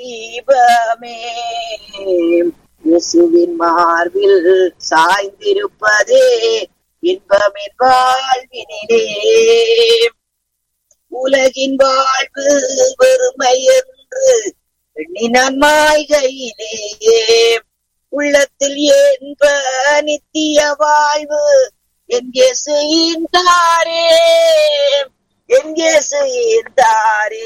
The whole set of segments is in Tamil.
தீபமே இயேசுவின் மார்பில் சாய்ந்திருப்பதே இன்பமின் வாழ்வினிலே உலகின் வாழ்வு வெறுமை என்று எண்ணினான் மாய்கையிலேயே உள்ளத்தில் என்ப நித்திய வாழ்வு எங்கே செய்தாரே எங்கே செய்தாரே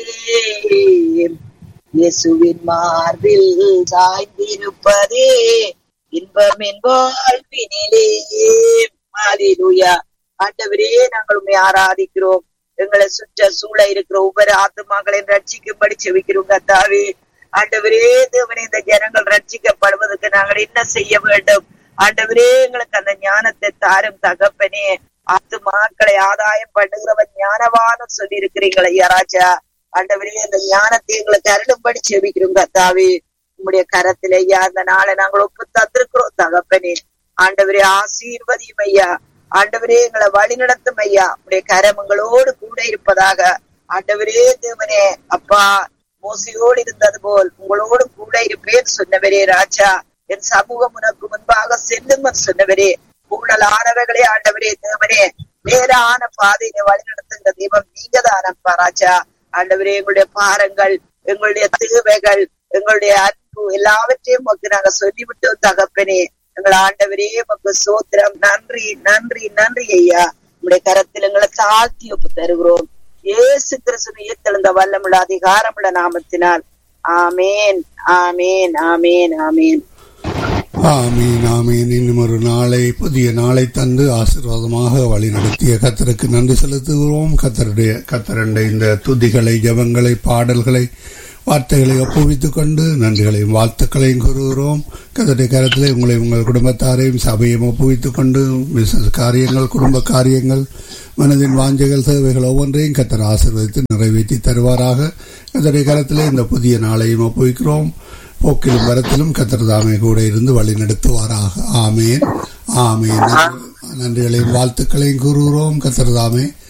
இயேசுவின் மார்பில் சாய்ந்திருப்பதே இன்பமின் வாழ்வினிலே ஹalleluya ஆண்டவரே நாங்கள் உண்மை ஆராதிக்கிறோம் எங்களை சுற்ற சூழ இருக்கிற ஒவ்வொரு ஆத்துமாக்களையும் ரட்சிக்கும்படி செவிக்கிறோம் கத்தாவே ஆண்டவரே தேவனே இந்த ஜனங்கள் ரட்சிக்கப்படுவதற்கு நாங்கள் என்ன செய்ய வேண்டும் ஆண்டவரே எங்களுக்கு அந்த ஞானத்தை தாரும் தகப்பனே ஆத்துமாக்களை ஆதாயம் பண்ணுகிறவன் ஞானவான சொல்லி இருக்கிறீங்களே ராஜா ஆண்டவரே அந்த ஞானத்தை எங்களுக்கு அருளும்படி செவிக்கிறோம் கத்தாவே உங்களுடைய கரத்திலே ஐயா அந்த நாளை நாங்கள் ஒப்பு தந்திருக்கிறோம் தகப்பனே ஆண்டவரே ஆசீர்வதியும் ஐயா ஆண்டவரே எங்களை வழி நடத்தும் ஐயா உடைய கரம் எங்களோடு கூட இருப்பதாக ஆண்டவரே தேவனே அப்பா மோசையோடு இருந்தது போல் உங்களோடு கூட இருப்பேன் சொன்னவரே ராஜா என் சமூகம் உனக்கு முன்பாக செல்லும் சொன்னவரே ஊழல் ஆனவர்களே ஆண்டவரே தேவனே நேரான பாதையினை வழி நடத்துங்க தெய்வம் நீங்க தானப்பா ராஜா ஆண்டவரே எங்களுடைய பாரங்கள் எங்களுடைய தேவைகள் எங்களுடைய அன்பு எல்லாவற்றையும் உமக்கு நாங்க சொல்லிவிட்டோம் தகப்பனே எங்கள் ஆண்டவரே உமக்கு சோத்திரம் நன்றி நன்றி நன்றி ஐயா உங்களுடைய கரத்தில் எங்களை தாழ்த்தி ஒப்பு தருகிறோம் இயேசு கிறிஸ்துவின் ஏத்தெழுந்த வல்லமுள்ள அதிகாரமுள்ள நாமத்தினால் ஆமேன் ஆமேன் ஆமேன் ஆமேன் ஆமீன் ஆமீன் இன்னும் ஒரு நாளை புதிய நாளை தந்து ஆசீர்வாதமாக வழி நடத்திய கத்தருக்கு நன்றி செலுத்துகிறோம் கத்தருடைய கத்தரண்ட இந்த துதிகளை ஜபங்களை பாடல்களை வார்த்தைகளை ஒப்புவித்துக் கொண்டு நன்றிகளையும் வாழ்த்துக்களையும் கூறுகிறோம் கத்தருடைய கரத்திலே உங்களை உங்கள் குடும்பத்தாரையும் சபையும் ஒப்புவித்துக் கொண்டு பிசினஸ் காரியங்கள் குடும்ப காரியங்கள் மனதின் வாஞ்சைகள் தேவைகள் ஒவ்வொன்றையும் கத்தர் ஆசீர்வதித்து நிறைவேற்றி தருவாராக கத்தருடைய கரத்திலே இந்த புதிய நாளையும் ஒப்புவிக்கிறோம் போக்கிலும் வரத்திலும் கத்திரதாமே கூட இருந்து வழி நடத்துவாராக ஆமேன் ஆமேன் நன்றிகளையும் வாழ்த்துக்களையும் கூறுகிறோம் கத்திரதாமே